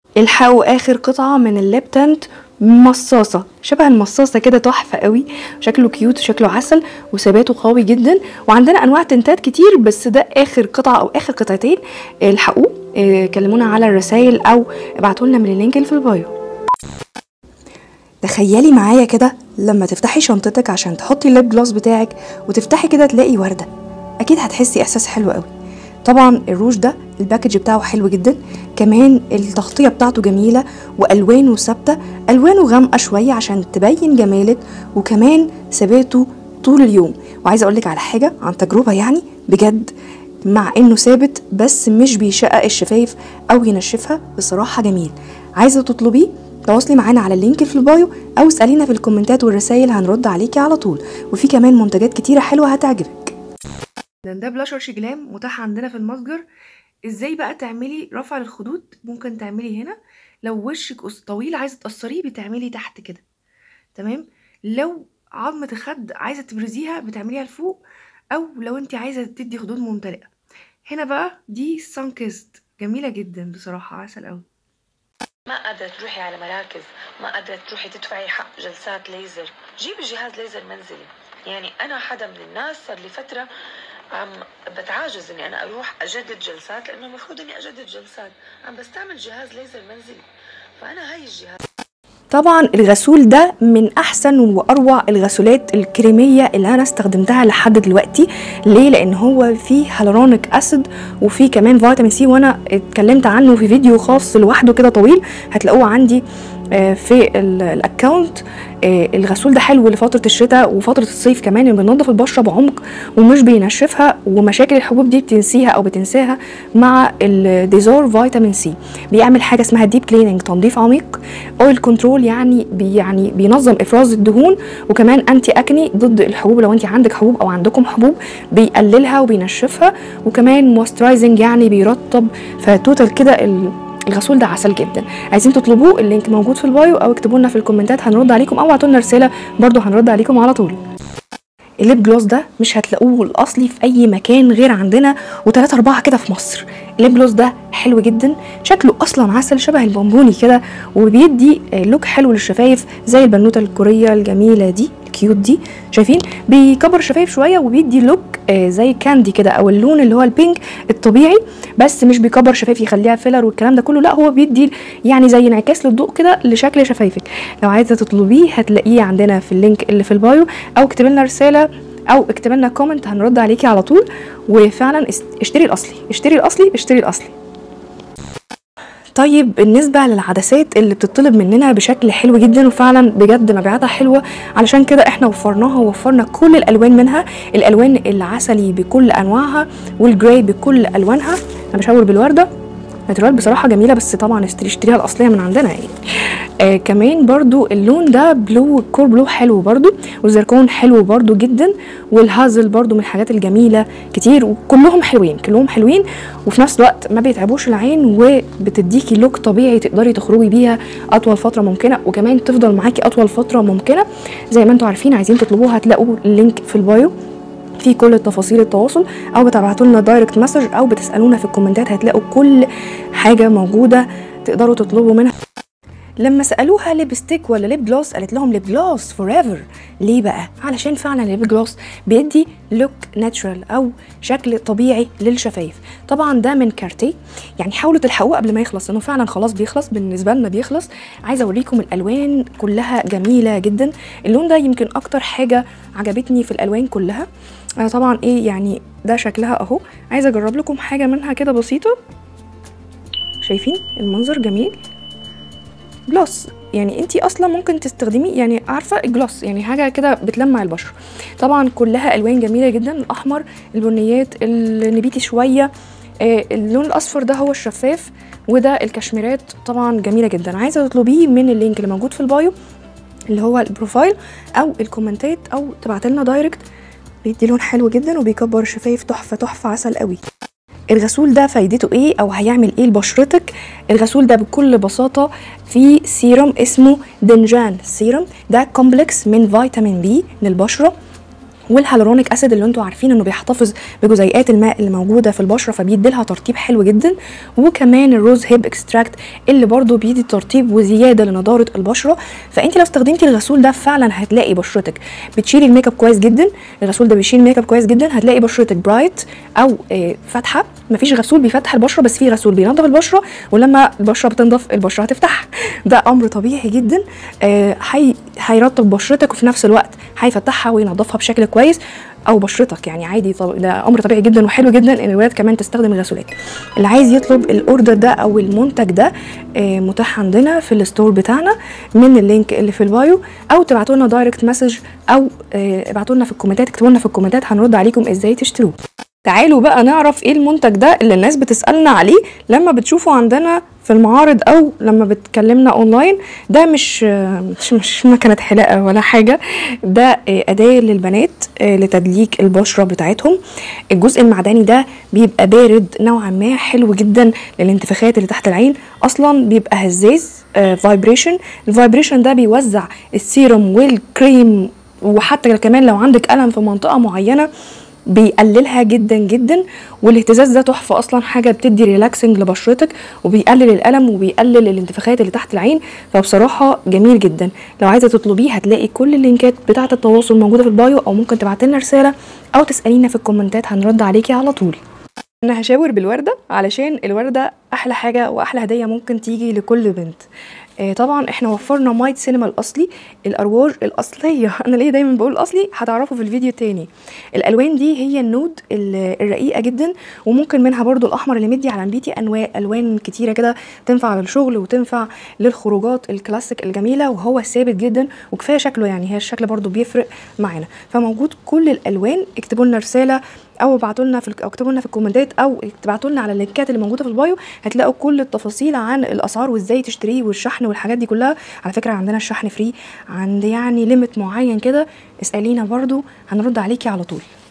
الحقوا اخر قطعه من الليب تنت مصاصه شبه المصاصه كده تحفه قوي شكله كيوت وشكله عسل وثباته قوي جدا وعندنا انواع تنتات كتير بس ده اخر قطعه او اخر قطعتين الحقوه إيه، كلمونا على الرسائل او ابعتوا لنا من اللينك اللي في البايو تخيلي معايا كده لما تفتحي شنطتك عشان تحطي الليب جلوس بتاعك وتفتحي كده تلاقي ورده اكيد هتحسي احساس حلو قوي طبعا الروج ده الباكج بتاعه حلو جدا كمان التغطيه بتاعته جميله والوانه ثابته الوانه غامقه شويه عشان تبين جمالك وكمان ثباته طول اليوم وعايزه اقول لك على حاجه عن تجربه يعني بجد مع انه ثابت بس مش بيشقق الشفايف او ينشفها بصراحه جميل عايزه تطلبيه تواصلي معانا على اللينك في البايو او اسالينا في الكومنتات والرسائل هنرد عليكي على طول وفي كمان منتجات كتيره حلوه هتعجبك ده ده بلاشر شجلام متاح عندنا في المتجر ازاي بقى تعملي رفع للخدود ممكن تعملي هنا لو وشك قص- طويل عايزه تقصريه بتعملي تحت كده تمام لو عظمه الخد عايزه تبرزيها بتعمليها لفوق او لو انت عايزه تدي خدود ممتلئه هنا بقى دي سانكيست جميله جدا بصراحه عسل قوي ما قادرة تروحي على مراكز ما قادرة تروحي تدفعي حق جلسات ليزر جيبي جهاز ليزر منزلي يعني أنا حدا من الناس صار لي فترة عم بتعاجز اني انا اروح اجدد جلسات لانه المفروض اني اجدد جلسات عم بستعمل جهاز ليزر منزلي فانا هاي الجهاز طبعا الغسول ده من احسن واروع الغسولات الكريميه اللي انا استخدمتها لحد دلوقتي ليه لان هو فيه هالورونيك اسيد وفيه كمان فيتامين سي وانا اتكلمت عنه في فيديو خاص لوحده كده طويل هتلاقوه عندي آه، في ال- الاكونت آه، الغسول ده حلو لفتره الشتاء وفتره الصيف كمان اللي بينضف البشره بعمق ومش بينشفها ومشاكل الحبوب دي بتنسيها او بتنساها مع الديزور فيتامين سي بيعمل حاجه اسمها ديب كليننج تنظيف عميق اويل كنترول يعني بي يعني بينظم افراز الدهون وكمان انتي اكني ضد الحبوب لو انت عندك حبوب او عندكم حبوب بيقللها وبينشفها وكمان مويسترايزنج يعني بيرطب فتوتال كده ال- الغسول ده عسل جدا عايزين تطلبوه اللينك موجود في البايو او اكتبوا لنا في الكومنتات هنرد عليكم او ابعتوا لنا رساله برضو هنرد عليكم على طول الليب جلوس ده مش هتلاقوه الاصلي في اي مكان غير عندنا وتلاتة اربعة كده في مصر الليب جلوس ده حلو جدا شكله اصلا عسل شبه البونبوني كده وبيدي آه، لوك حلو للشفايف زي البنوته الكوريه الجميله دي الكيوت دي شايفين بيكبر الشفايف شويه وبيدي لوك آه، زي كاندي كده او اللون اللي هو البينك الطبيعي بس مش بيكبر شفايف يخليها فيلر والكلام ده كله لا هو بيدي يعني زي انعكاس للضوء كده لشكل شفايفك لو عايزه تطلبيه هتلاقيه عندنا في اللينك اللي في البايو او اكتب لنا رساله او اكتب لنا كومنت هنرد عليكي على طول وفعلا است- اشتري الاصلي اشتري الاصلي اشتري الاصلي طيب بالنسبة للعدسات اللي بتطلب مننا بشكل حلو جدا وفعلا بجد مبيعاتها حلوة علشان كده احنا وفرناها ووفرنا كل الالوان منها الالوان العسلي بكل انواعها والجراي بكل الوانها انا بشاور بالوردة ناتورال بصراحة جميلة بس طبعا اشتري اشتريها الاصلية من عندنا يعني آه كمان برضو اللون ده بلو كور بلو حلو برضو والزركون حلو برضو جدا والهازل برضو من الحاجات الجميلة كتير وكلهم حلوين كلهم حلوين وفي نفس الوقت ما بيتعبوش العين وبتديكي لوك طبيعي تقدري تخرجي بيها اطول فتره ممكنه وكمان تفضل معاكي اطول فتره ممكنه زي ما انتم عارفين عايزين تطلبوها هتلاقوا اللينك في البايو في كل التفاصيل التواصل او بتبعتوا لنا دايركت مسج او بتسالونا في الكومنتات هتلاقوا كل حاجه موجوده تقدروا تطلبوا منها لما سالوها ليبستيك ولا ليب جلوس قالت لهم ليب جلوس فور ايفر ليه بقى علشان فعلا الليب جلوس بيدي لوك ناتشرال او شكل طبيعي للشفايف طبعا ده من كارتيه يعني حاولوا تلحقوه قبل ما يخلص لانه فعلا خلاص بيخلص بالنسبه لنا بيخلص عايزه اوريكم الالوان كلها جميله جدا اللون ده يمكن اكتر حاجه عجبتني في الالوان كلها انا طبعا ايه يعني ده شكلها اهو عايزه اجرب لكم حاجه منها كده بسيطه شايفين المنظر جميل جلوس يعني انتي اصلا ممكن تستخدمي يعني عارفه الجلوس يعني حاجه كده بتلمع البشره طبعا كلها الوان جميله جدا الاحمر البنيات النبيتي شويه آه، اللون الاصفر ده هو الشفاف وده الكشميرات طبعا جميله جدا عايزه تطلبيه من اللينك اللي موجود في البايو اللي هو البروفايل او الكومنتات او تبعت لنا دايركت بيدي لون حلو جدا وبيكبر الشفايف تحفه تحفه عسل قوي الغسول ده فايدته ايه او هيعمل ايه لبشرتك الغسول ده بكل بساطه في سيروم اسمه دنجان سيروم ده كومبلكس من فيتامين بي للبشره والهالورونيك اسيد اللي انتوا عارفين انه بيحتفظ بجزيئات الماء اللي موجوده في البشره فبيدي لها ترطيب حلو جدا وكمان الروز هيب اكستراكت اللي برضو بيدي ترطيب وزياده لنضاره البشره فانت لو استخدمتي الغسول ده فعلا هتلاقي بشرتك بتشيل الميك اب كويس جدا الغسول ده بيشيل ميك اب كويس جدا هتلاقي بشرتك برايت او آه، فاتحه مفيش غسول بيفتح البشره بس في غسول بينضف البشره ولما البشره بتنضف البشره هتفتح ده امر طبيعي جدا آه، هي هيرطب بشرتك وفي نفس الوقت هيفتحها وينضفها بشكل كويس او بشرتك يعني عادي طب ده امر طبيعي جدا وحلو جدا ان الولاد كمان تستخدم الغسولات اللي عايز يطلب الاوردر ده او المنتج ده آه، متاح عندنا في الستور بتاعنا من اللينك اللي في البايو او تبعتوا لنا دايركت مسج او آه، ابعتوا لنا في الكومنتات اكتبوا لنا في الكومنتات هنرد عليكم ازاي تشتروه تعالوا بقى نعرف ايه المنتج ده اللي الناس بتسألنا عليه لما بتشوفه عندنا في المعارض او لما بتكلمنا اونلاين ده مش مش, مش مكنه حلاقه ولا حاجه ده آه، اداه للبنات آه، لتدليك البشره بتاعتهم الجزء المعدني ده بيبقى بارد نوعا ما حلو جدا للانتفاخات اللي تحت العين اصلا بيبقى هزاز فايبريشن الفايبريشن ده بيوزع السيروم والكريم وحتى كمان لو عندك الم في منطقه معينه بيقللها جدا جدا والاهتزاز ده تحفه اصلا حاجه بتدي ريلاكسنج لبشرتك وبيقلل الالم وبيقلل الانتفاخات اللي تحت العين فبصراحه جميل جدا لو عايزه تطلبيه هتلاقي كل اللينكات بتاعه التواصل موجوده في البايو او ممكن تبعت لنا رساله او تسالينا في الكومنتات هنرد عليكي على طول انا هشاور بالورده علشان الورده احلى حاجه واحلى هديه ممكن تيجي لكل بنت آه، طبعا احنا وفرنا مايت سينما الاصلي الارواج الاصليه انا ليه دايما بقول الاصلي هتعرفوا في الفيديو التاني الالوان دي هي النود ال- الرقيقه جدا وممكن منها برضو الاحمر اللي مدي على نبيتي انواع الوان كتيره كده تنفع للشغل وتنفع للخروجات الكلاسيك الجميله وهو ثابت جدا وكفايه شكله يعني هي الشكل برضو بيفرق معانا فموجود كل الالوان اكتبوا لنا رساله او ابعتوا لنا في الك- او اكتبوا لنا في الكومنتات او تبعتوا لنا على اللينكات اللي موجوده في البايو هتلاقوا كل التفاصيل عن الاسعار وازاي تشتريه والشحن والحاجات دي كلها على فكره عندنا الشحن فري عند يعني ليميت معين كده اسالينا برضو هنرد عليكي على طول